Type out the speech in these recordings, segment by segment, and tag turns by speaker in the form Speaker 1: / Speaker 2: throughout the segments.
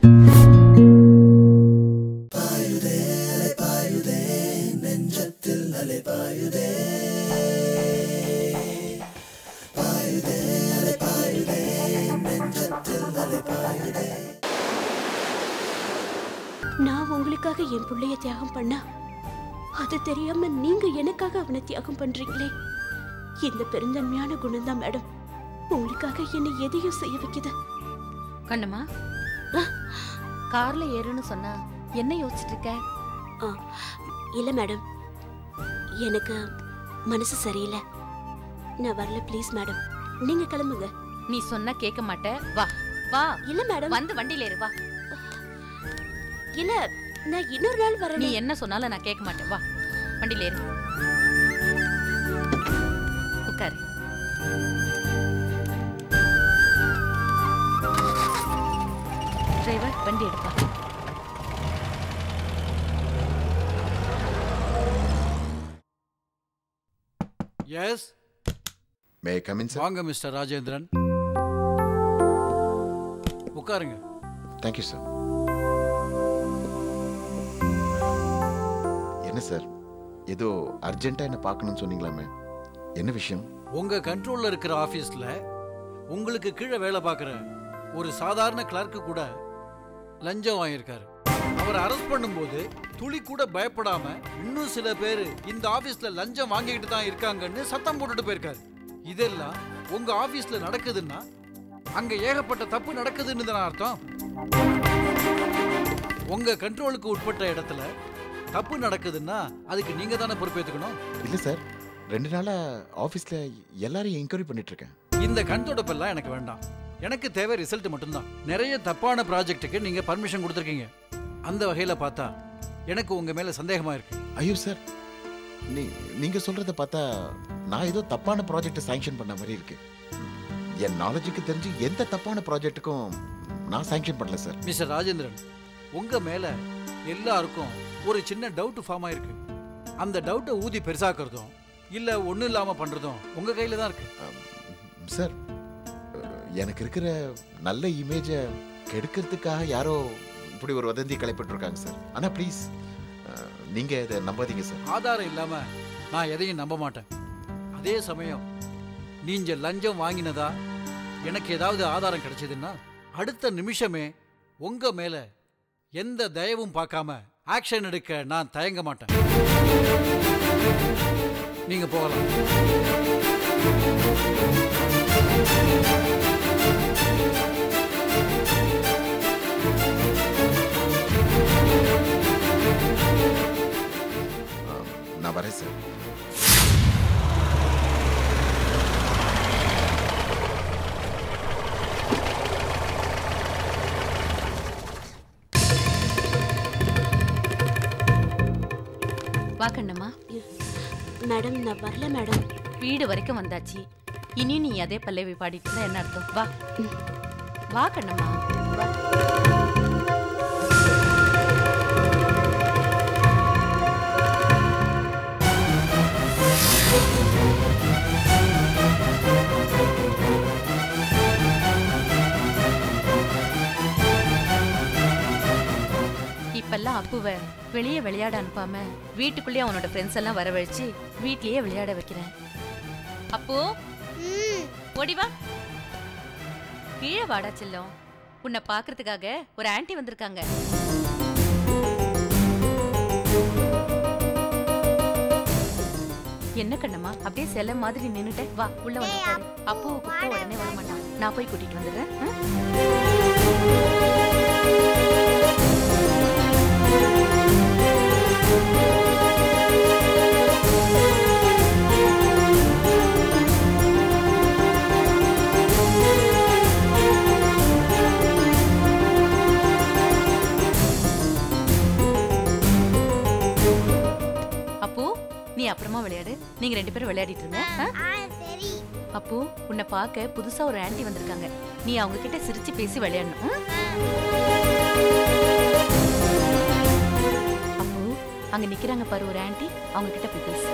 Speaker 1: நான் உங்களுக்காக என் பிள்ளைய தியாகம் பண்ணா அது தெரியாம நீங்க எனக்காக அவனை தியாகம் பண்றீங்களே இந்த பெருந்தன்மையான குணம் தான் மேடம் உங்களுக்காக என்னை எதையும் செய்ய வைக்குது
Speaker 2: கண்ணம்மா கார்ல ஏறுன்னு சொன்னா என்ன யோசிச்சுட்டு இருக்க
Speaker 1: ஆ, இல்ல மேடம் எனக்கு மனசு சரியில்லை நான் வரல ப்ளீஸ் மேடம் நீங்க கிளம்புங்க
Speaker 2: நீ சொன்னா கேட்க மாட்ட வா வா
Speaker 1: இல்ல மேடம்
Speaker 2: வந்து வண்டியில ஏறு வா
Speaker 1: இல்ல நான் இன்னொரு நாள்
Speaker 2: நீ
Speaker 1: வரேன்
Speaker 2: என்ன சொன்னாலும் நான் கேட்க மாட்டேன் வா வண்டியில ஏறு உட்காரு டிரைவர் வண்டி எடுப்பா
Speaker 3: எஸ்
Speaker 4: மே கமின் சார்
Speaker 3: வாங்க மிஸ்டர் ராஜேந்திரன் உட்காருங்க
Speaker 4: தேங்க்யூ சார் என்ன சார் ஏதோ அர்ஜென்ட்டாக என்ன பார்க்கணும்னு சொன்னீங்களாமே என்ன விஷயம்
Speaker 3: உங்க கண்ட்ரோல்ல இருக்கிற ஆபீஸ்ல உங்களுக்கு கீழே வேலை பார்க்குற ஒரு சாதாரண கிளர்க்கு கூட லஞ்சம் வாங்கியிருக்காரு அவரை அரெஸ்ட் பண்ணும்போது துளி கூட பயப்படாம இன்னும் சில பேர் இந்த ஆபீஸ்ல லஞ்சம் வாங்கிக்கிட்டு தான் இருக்காங்கன்னு சத்தம் போட்டுட்டு போயிருக்காரு இதெல்லாம் உங்க ஆபீஸ்ல நடக்குதுன்னா அங்க ஏகப்பட்ட தப்பு நடக்குதுன்னு தானே அர்த்தம் உங்க கண்ட்ரோலுக்கு உட்பட்ட இடத்துல தப்பு நடக்குதுன்னா அதுக்கு நீங்க தானே பொறுப்பேற்றுக்கணும்
Speaker 4: இல்லை சார் ரெண்டு நாளாக ஆஃபீஸில் எல்லாரையும் என்கொயரி பண்ணிட்டு இருக்கேன்
Speaker 3: இந்த கண் தொடப்பெல்லாம் எனக்கு வேண்டாம் எனக்கு தேவை ரிசல்ட் மட்டும்தான் நிறைய தப்பான ப்ராஜெக்ட்டுக்கு நீங்க பர்மிஷன் கொடுத்துருக்கீங்க அந்த வகையில பார்த்தா எனக்கு உங்க மேல சந்தேகமா இருக்கு
Speaker 4: ஐயோ சார் நீ நீங்கள் சொல்கிறத பார்த்தா நான் ஏதோ தப்பான ப்ராஜெக்டை சாங்ஷன் பண்ண மாதிரி இருக்கு என் நாலேஜுக்கு தெரிஞ்சு எந்த தப்பான ப்ராஜெக்ட்டுக்கும் நான் சாங்ஷன் பண்ணல சார்
Speaker 3: மிஸ்டர் ராஜேந்திரன் உங்க மேல எல்லாருக்கும் ஒரு சின்ன டவுட் ஃபார்ம் ஆயிருக்கு அந்த டவுட்டை ஊதி பெருசாக்குறதும் இல்ல ஒண்ணும் இல்லாம பண்றதும் உங்க கையில தான் இருக்கு
Speaker 4: சார் எனக்கு இருக்கிற நல்ல இமேஜை கெடுக்கிறதுக்காக யாரோ இப்படி ஒரு வதந்தி கிளப்பிட்டுருக்காங்க சார் ஆனால் ப்ளீஸ் நீங்கள் இதை நம்பாதீங்க சார்
Speaker 3: ஆதாரம் இல்லாம நான் எதையும் நம்ப மாட்டேன் அதே சமயம் நீங்க லஞ்சம் வாங்கினதா எனக்கு ஏதாவது ஆதாரம் கிடைச்சதுன்னா அடுத்த நிமிஷமே உங்க மேல எந்த தயவும் பார்க்காம ஆக்ஷன் எடுக்க நான் தயங்க மாட்டேன் நீங்க போகலாம்
Speaker 4: நான் வரேன் சார்
Speaker 2: வா கண்ணம்மா
Speaker 1: மேடம் நான் வரல மேடம்
Speaker 2: வீடு வரைக்கும் வந்தாச்சு இனி நீ அதே பல்லவி பாடிட்டு இருந்தா என்ன அர்த்தம் வா வா கண்ணம்மா வா இப்பெல்லாம் அப்புவ வெளியே விளையாட அனுப்பாம வீட்டுக்குள்ளேயே அவனோட ஃப்ரெண்ட்ஸ் எல்லாம் வரவழைச்சு வீட்லயே விளையாட வைக்கிறேன் அப்போ ஓடி வா கீழே வாடா செல்லம் உன்னை பாக்குறதுக்காக ஒரு ஆன்ட்டி வந்திருக்காங்க என்ன கண்ணம்மா அப்படியே செல்ல மாதிரி நின்னுட்ட வா உள்ள வந்து உட்காரு. அப்புவை கூப்பிட்டு உடனே வர மாட்டான் நான் போய் கூட்டிட்டு வந்துடுறேன் ஆ? அப்பு நீ அப்புறமா விளையாடு நீங்க ரெண்டு பேரும் விளையாடிட்டு இருங்க ஆ? அப்பு உன்னை பார்க்க புதுசா ஒரு ஆன்ட்டி வந்திருக்காங்க நீ அவங்க கிட்ட சிரிச்சு பேசி விளையாடணும் ஆ? அப்பு அங்க நிக்கிறாங்க பாரு ஒரு ஆன்ட்டி அவங்க கிட்ட போய் பேசு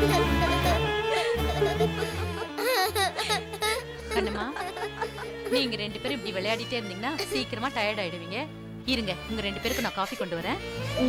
Speaker 2: கண்ணம்மா நீங்க ரெண்டு பேரும் இப்படி விளையாடிட்டே இருந்தீங்கன்னா சீக்கிரமா டயர்ட் ஆயிடுவீங்க இருங்க உங்க ரெண்டு பேருக்கு நான் காஃபி கொண்டு வரேன்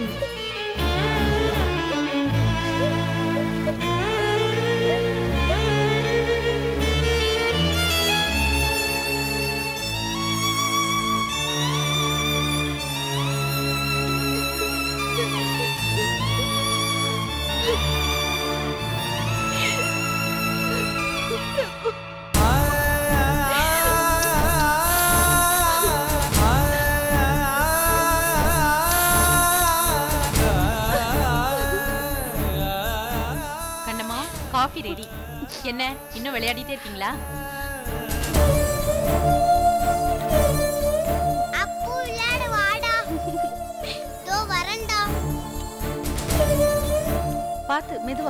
Speaker 2: கண்ணம்மா காஃபி ரெடி என்ன இன்னும் விளையாடிட்டே இருக்கீங்களா
Speaker 5: அப்பு விளையாட வாடா தோ வரேன்டா
Speaker 2: பார்த்து மெதுவா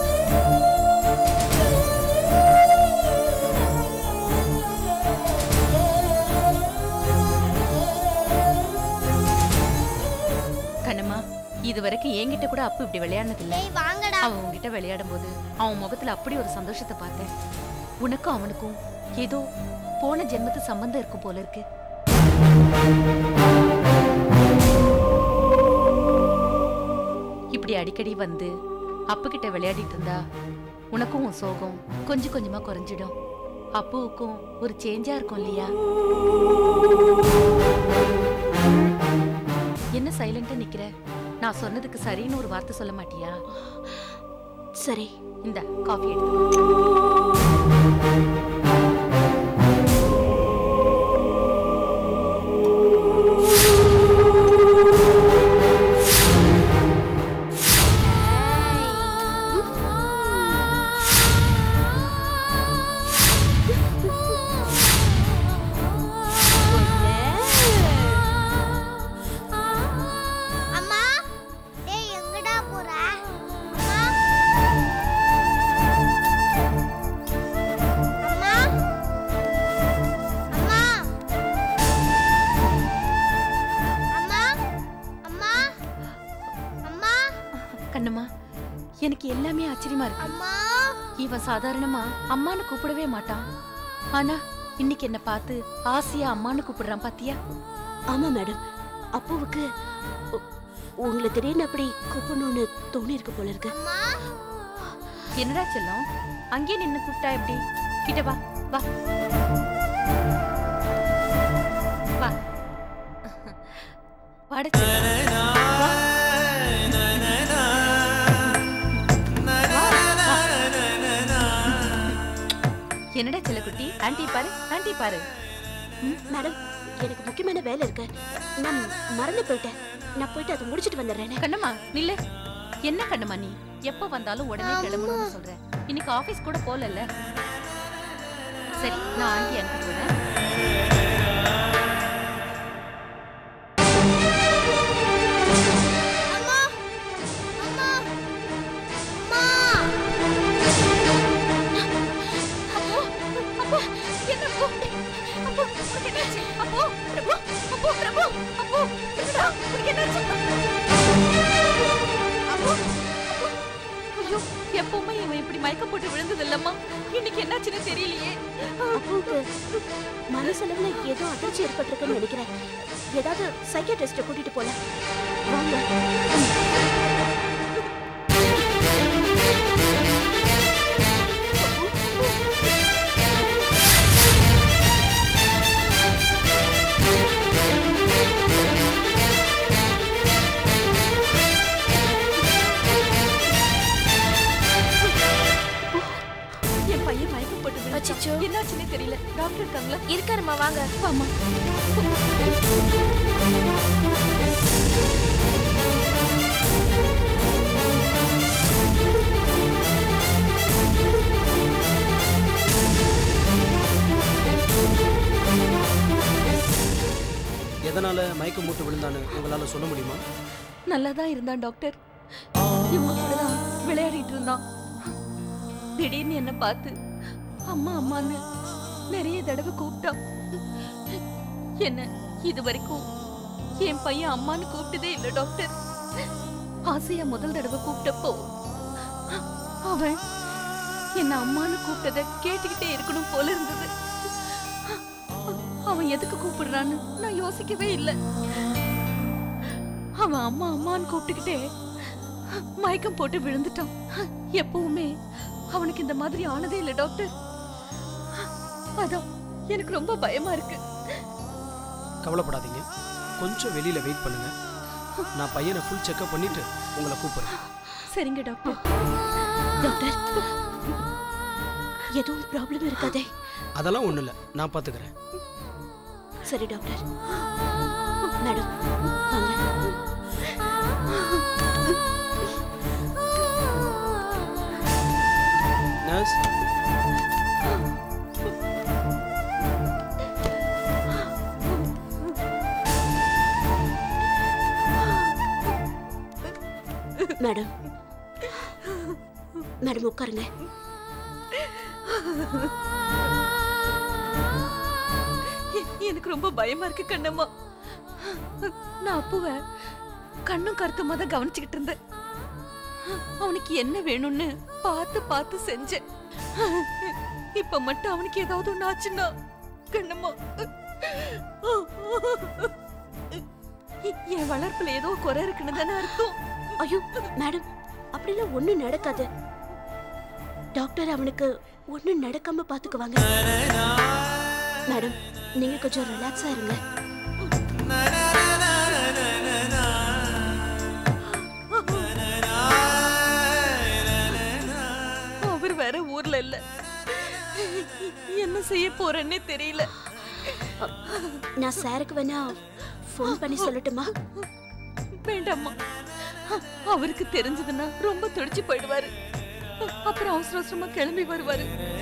Speaker 2: கண்ணம்மா இது வரைக்கும் என்கிட்ட கூட அப்பு இப்படி விளையாடினதில்ல
Speaker 5: டேய் வாங்கடா
Speaker 2: அவன் உன்கிட்ட விளையாடும் போது அவன் முகத்துல அப்படி ஒரு சந்தோஷத்தை பார்த்தேன் உனக்கும் அவனுக்கும் ஏதோ போன ஜென்மத்து சம்பந்தம் இருக்கும் போல இருக்கு இப்படி அடிக்கடி வந்து அப்புகிட்ட விளையாடிட்டு இருந்தா உனக்கும் உன் சோகம் கொஞ்சம் கொஞ்சமா குறைஞ்சிடும் அப்புவுக்கும் ஒரு சேஞ்சா இருக்கும் இல்லையா என்ன சைலண்டா நிக்கிற நான் சொன்னதுக்கு சரின்னு ஒரு வார்த்தை சொல்ல மாட்டியா
Speaker 1: சரி
Speaker 2: இந்த காஃபி எடுத்து
Speaker 5: அம்மா டேய் எங்கடா போற அம்மா அம்மா அம்மா அம்மா அம்மா அம்மா
Speaker 2: கண்ணம்மா எனக்கு எல்லாமே ஆச்சரியமா இருக்கு
Speaker 5: அம்மா
Speaker 2: இவன் சாதாரணமா அம்மான்னு கூப்பிடவே மாட்டான் ஆனா இன்னைக்கு என்ன பார்த்து ஆசையா அம்மான்னு கூப்பிடுறான் பாத்தியா
Speaker 1: ஆமா மேடம் அப்புவுக்கு உ- உங்களை திடீர்னு அப்படி கூப்பிடணும்னு தோணி இருக்கு போல இருக்கு
Speaker 5: அம்மா
Speaker 2: என்னடா செல்லம் அங்கேயே நின்னு கூப்பிட்டா எப்படி கிட்ட வா வா வா வாட செல்லம். வா. என்னடா செல்லக்குட்டி ஆன்ட்டி பாரு ஆன்ட்டி பாரு
Speaker 1: ம், மேடம் எனக்கு முக்கியமான வேலை இருக்கு நான் மறந்து போயிட்டேன் நான் போயிட்டு அதை முடிச்சிட்டு வந்துடுறேனே
Speaker 2: கண்ணம்மா நில்லு என்ன கண்ணம்மா நீ எப்ப வந்தாலும் உடனே கிளம்பணும்னு சொல்ற இன்னைக்கு ஆபீஸ் கூட போலல்ல சரி நான் ஆண்டி அனுப்பிட்டு வரேன்
Speaker 5: அம்மா அம்மா அம்மா
Speaker 2: அப்போ அப்போ என்ன அப்போ அப்போ உனக்கு என்னாச்சு அப்போ பிரபு அப்போ பிரபு அப்போ என்னடா உனக்கு என்னாச்சு அப்போ அப்போ ஐயோ எப்பவுமே இவன் இப்படி மயக்கம் போட்டு விழுந்தது இல்லம்மா இன்னைக்கு என்னாச்சுன்னு தெரியலையே
Speaker 1: அப்புவுக்கு மனசளவுல ஏதோ அதிர்ச்சி ஏற்பட்டிருக்குன்னு நினைக்கிறேன் ஏதாவது சைக்கியாட்ரிஸ்ட கூட்டிட்டு போல வாங்க
Speaker 2: என் பையன் மயக்கம் போட்டு விழுந்துட்டான். என்னாச்சுன்னே தெரியல டாக்டர் இருக்காங்களா
Speaker 1: இருக்காருமா வாங்க
Speaker 2: ஆமா
Speaker 6: எதனால மயக்கம் மூட்டு விழுந்தான்னு உங்களால சொல்ல முடியுமா
Speaker 2: நல்லா தான் இருந்தான் டாக்டர் இவங்க கூடதான் விளையாடிட்டு இருந்தான் திடீர்னு என்ன பார்த்து அம்மா அம்மான்னு நிறைய தடவை கூப்பிட்டான் என்ன இது வரைக்கும் என் பையன் அம்மான்னு கூப்பிட்டதே இல்லை டாக்டர் ஆசையா முதல் தடவை கூப்பிட்டப்போ அவன் என்ன அம்மான்னு கூப்பிட்டதை கேட்டுக்கிட்டே இருக்கணும் போல இருந்தது அவன் எதுக்கு கூப்பிடுறான்னு நான் யோசிக்கவே இல்லை அவன் அம்மா அம்மான்னு கூப்பிட்டுக்கிட்டே மயக்கம் போட்டு விழுந்துட்டான் எப்பவுமே அவனுக்கு இந்த மாதிரி ஆனதே இல்லை டாக்டர் அதான் எனக்கு ரொம்ப பயமா இருக்கு
Speaker 6: கவலைப்படாதீங்க கொஞ்சம் வெளியில வெயிட் பண்ணுங்க நான் பையனை ஃபுல் செக்அப் பண்ணிட்டு உங்களை கூப்பிடுறேன்
Speaker 2: சரிங்க டாக்டர்
Speaker 1: டாக்டர் எதுவும் ப்ராப்ளம் இருக்காதே
Speaker 6: அதெல்லாம் ஒண்ணும் இல்லை நான் பார்த்துக்கிறேன்
Speaker 1: சரி டாக்டர் மேடம் வாங்க
Speaker 6: நர்ஸ்
Speaker 1: மேடம் மேடம் உட்காருங்க
Speaker 2: எ- எனக்கு ரொம்ப பயமா இருக்கு கண்ணம்மா நான் அப்புவ கண்ணும் கருத்துமா தான் கவனிச்சுக்கிட்டு இருந்தேன் அவனுக்கு என்ன வேணும்னு பார்த்து பார்த்து செஞ்சேன் இப்ப மட்டும் அவனுக்கு ஏதாவது ஒண்ணு ஆச்சுன்னா கண்ணம்மா என் வளர்ப்புல ஏதோ குறை இருக்குன்னு தானே அர்த்தம்
Speaker 1: ஐயோ மேடம் அப்படிலாம் ஒண்ணும் நடக்காது டாக்டர் அவனுக்கு ஒண்ணும் நடக்காம பாத்துக்குவாங்க மேடம் நீங்க கொஞ்சம் ரிலாக்ஸா இருங்க
Speaker 2: அவர் வேற ஊர்ல இல்ல என்ன செய்ய போறேன்னே தெரியல
Speaker 1: நான் சாருக்கு வேணா ஃபோன் பண்ணி சொல்லட்டுமா
Speaker 2: வேண்டாம்மா அவருக்கு தெரிஞ்சதுன்னா ரொம்ப துடிச்சு போயிடுவாரு அப்புறம் அவசர அவசரமா கிளம்பி வருவாரு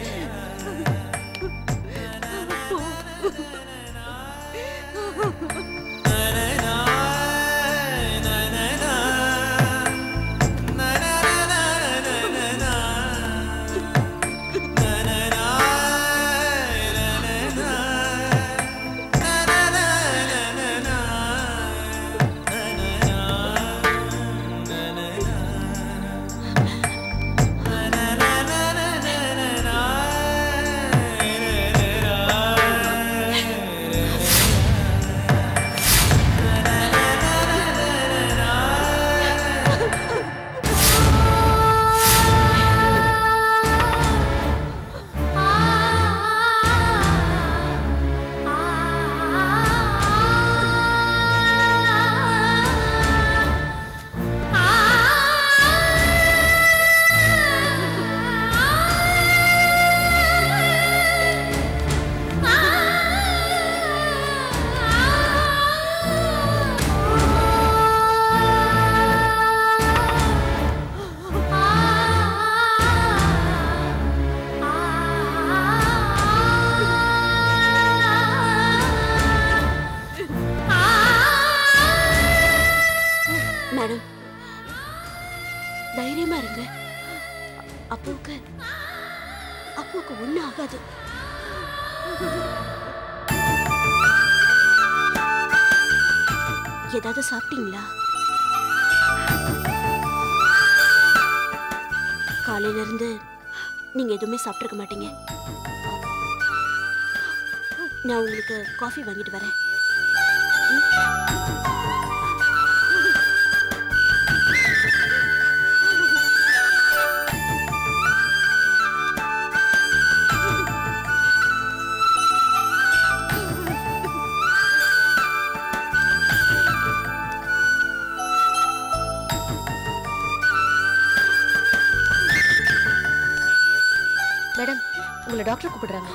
Speaker 1: மேடம் தைரியமா இருங்க அப்புவுக்கு அப்புவுக்கு ஒண்ணும் ஆகாது ஏதாவது சாப்பிட்டீங்களா காலையில இருந்து நீங்க எதுவுமே சாப்பிட்டிருக்க மாட்டீங்க நான் உங்களுக்கு காஃபி வாங்கிட்டு வரேன்
Speaker 7: மேடம் உங்களை டாக்டர் கூப்பிடுறாங்க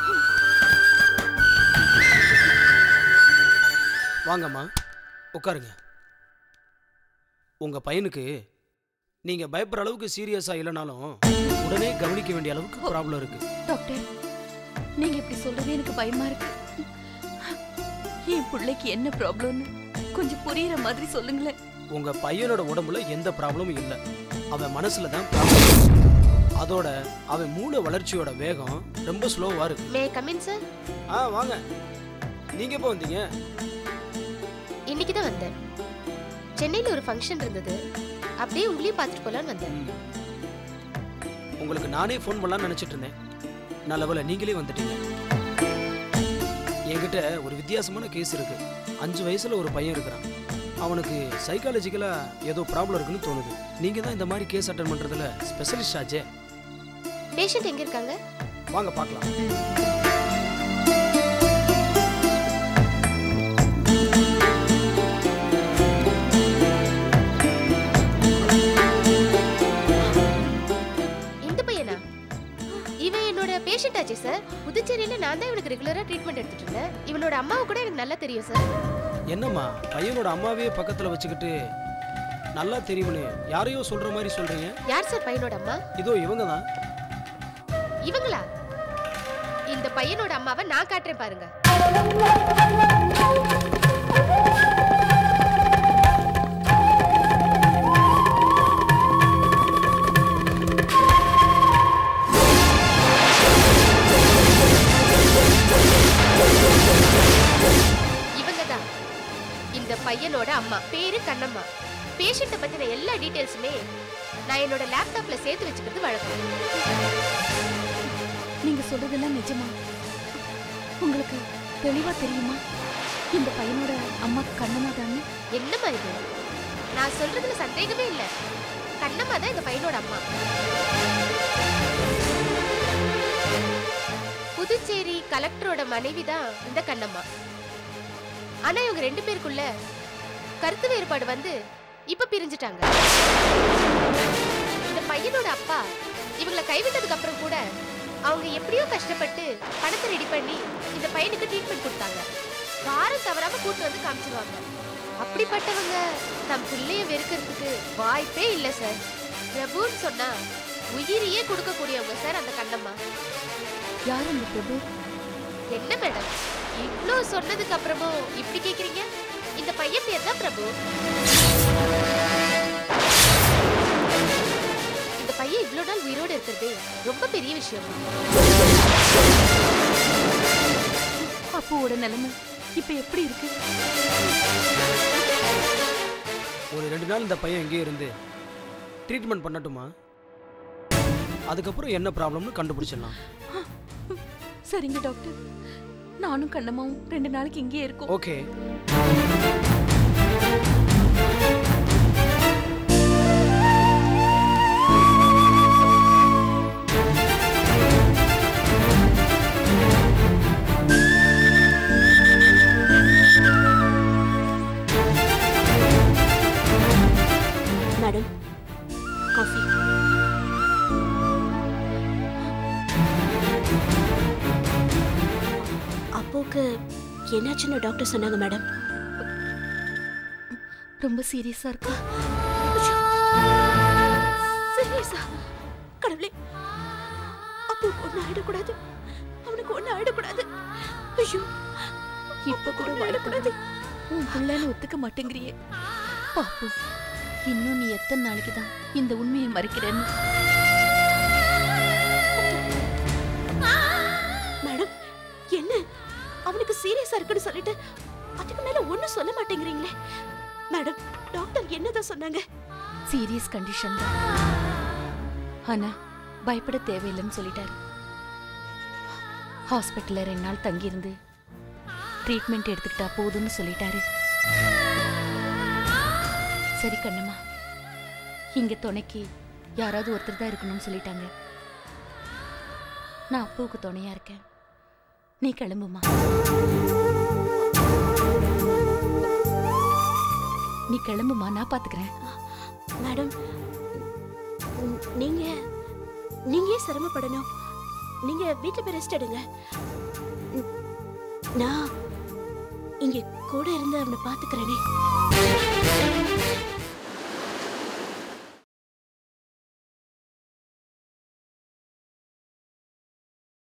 Speaker 6: வாங்கம்மா உட்காருங்க உங்க பையனுக்கு நீங்க பயப்படுற அளவுக்கு சீரியஸா இல்லைனாலும் உடனே கவனிக்க வேண்டிய அளவுக்கு ப்ராப்ளம் இருக்கு
Speaker 2: டாக்டர் நீங்க இப்படி சொல்றது எனக்கு பயமா இருக்கு என் பிள்ளைக்கு என்ன ப்ராப்ளம்னு கொஞ்சம் புரியுற மாதிரி சொல்லுங்களேன்
Speaker 6: உங்க பையனோட உடம்புல எந்த ப்ராப்ளமும் இல்லை அவன் மனசுல தான் ப்ராப்ளம் அதோட அவன் மூளை வளர்ச்சியோட வேகம் ரொம்ப ஸ்லோவா இருக்கு
Speaker 7: மே கமின் சார்
Speaker 6: ஆ வாங்க நீங்க எப்போ வந்தீங்க
Speaker 7: இன்னைக்கு தான் வந்தேன் சென்னையில் ஒரு ஃபங்க்ஷன் இருந்தது அப்படியே உங்களையும் பார்த்துட்டு போலான்னு வந்தேன்
Speaker 6: ம். உங்களுக்கு நானே ஃபோன் பண்ணலாம்னு நினச்சிட்டு இருந்தேன் நல்ல வேளை நீங்களே வந்துட்டீங்க என்கிட்ட ஒரு வித்தியாசமான கேஸ் இருக்கு அஞ்சு வயசுல ஒரு பையன் இருக்கிறான் அவனுக்கு சைக்காலஜிக்கலா ஏதோ ப்ராப்ளம் இருக்குன்னு தோணுது நீங்க தான் இந்த மாதிரி கேஸ் அட்டன் பண்றதுல ஸ்பெஷலிஸ்ட் ஆச்சே
Speaker 7: பேஷண்ட் எங்க இருக்காங்க
Speaker 6: வாங்க பார்க்கலாம்
Speaker 7: இந்த பையனா இவன் என்னோட பேஷண்ட் ஆச்சு சார் புதுச்சேரியில நான் தான் இவனுக்கு ரெகுலரா ட்ரீட்மெண்ட் எடுத்துட்டு இருந்தேன் இவனோட அம்மாவை கூட எனக்கு நல்லா தெரியும் சார்
Speaker 6: என்னம்மா பையனோட அம்மாவே பக்கத்துல வச்சுக்கிட்டு நல்லா தெரியும்னு யாரையோ சொல்ற மாதிரி சொல்றீங்க
Speaker 7: யார் சார் பையனோட அம்மா
Speaker 6: இதோ இவங்க தான்
Speaker 7: இவங்களா இந்த பையனோட அம்மாவை நான் காட்டுறேன் பாருங்க இவங்க தான் இந்த பையனோட அம்மா பேரு கண்ணம்மா பேஷண்ட்டை பத்தின எல்லா டீடைல்ஸுமே நான் என்னோட லேப்டாப்ல சேர்த்து வச்சுக்கிறது வழக்கம்
Speaker 1: நீங்க சொல்றதெல்லாம் நிஜமா உங்களுக்கு தெளிவா தெரியுமா இந்த பையனோட அம்மா கண்ணம்மா தானே
Speaker 7: என்னம்மா இது நான் சொல்றதுல சந்தேகமே இல்ல கண்ணம்மா தான் இந்த பையனோட அம்மா புதுச்சேரி கலெக்டரோட மனைவி தான் இந்த கண்ணம்மா ஆனா இவங்க ரெண்டு பேருக்குள்ள கருத்து வேறுபாடு வந்து இப்ப பிரிஞ்சுட்டாங்க இந்த பையனோட அப்பா இவங்களை கைவிட்டதுக்கு அப்புறம் கூட அவங்க எப்படியோ கஷ்டப்பட்டு பணத்தை ரெடி பண்ணி இந்த பையனுக்கு ட்ரீட்மெண்ட் கொடுத்தாங்க வாரம் தவறாம கூட்டு வந்து காமிச்சிருவாங்க அப்படிப்பட்டவங்க தம் பிள்ளைய வெறுக்கிறதுக்கு வாய்ப்பே இல்ல சார் பிரபுன்னு சொன்னா உயிரையே கொடுக்கக்கூடியவங்க சார் அந்த கண்ணம்மா
Speaker 1: யார் அந்த பிரபு
Speaker 7: என்ன மேடம் இவ்ளோ சொன்னதுக்கு அப்புறமும் இப்படி கேக்குறீங்க இந்த பையன் பேர் தான் பிரபு இந்த பையன் இவ்ளோ நாள் உயிரோட இருக்கிறதே ரொம்ப பெரிய விஷயம்
Speaker 1: அப்புவோட நிலைமை இப்ப எப்படி இருக்கு
Speaker 6: ஒரு ரெண்டு நாள் இந்த பையன் இங்கேயே இருந்து ட்ரீட்மெண்ட் பண்ணட்டுமா அதுக்கப்புறம் என்ன ப்ராப்ளம்னு கண்டுபிடிச்சிடலாம்
Speaker 1: சரிங்க டாக்டர் நானும் கண்ணம்மாவும் ரெண்டு நாளைக்கு இங்கேயே இருக்கோம்
Speaker 6: ஓகே
Speaker 1: மேடம் காஃபி அப்பாவுக்கு என்னாச்சுன்னு டாக்டர் சொன்னாங்க மேடம் ரொம்ப சீரியஸா இருக்கா சீரியஸா கடவுளே அப்பாவுக்கு ஒண்ணு ஆயிடக்கூடாது அவனுக்கு ஒண்ணு ஆயிடக்கூடாது ஐயோ இப்ப கூட வாழக்கூடாது உன் பிள்ளைன்னு ஒத்துக்க மாட்டேங்கிறியே பாப்பு இன்னும் நீ எத்தனை நாளைக்கு தான் இந்த உண்மையை மறைக்கிறேன்னு மேடம் என்ன அவனுக்கு சீரியஸா இருக்குன்னு சொல்லிட்டு அதுக்கு மேல ஒண்ணும் சொல்ல மாட்டேங்கிறீங்களே மேடம் டாக்டர் என்னதான் சொன்னாங்க சீரியஸ் கண்டிஷன் தான் ஆனா பயப்பட தேவையில்லைன்னு சொல்லிட்டாரு ஹாஸ்பிட்டல்ல ரெண்டு நாள் தங்கியிருந்து ட்ரீட்மெண்ட் எடுத்துக்கிட்டா போதும்னு சொல்லிட்டாரு சரி கண்ணம்மா இங்க துணைக்கு யாராவது ஒருத்தர் தான் இருக்கணும்னு சொல்லிட்டாங்க நான் அப்பாவுக்கு துணையா இருக்கேன் நீ கிளம்புமா நீ கிளம்புமா நான் பாத்துக்கிறேன் மேடம் நீங்க நீங்க ஏன் சிரமப்படணும் நீங்க வீட்டுல போய் ரெஸ்ட் எடுங்க நான் இங்க கூட இருந்து அவனை பாத்துக்கிறேனே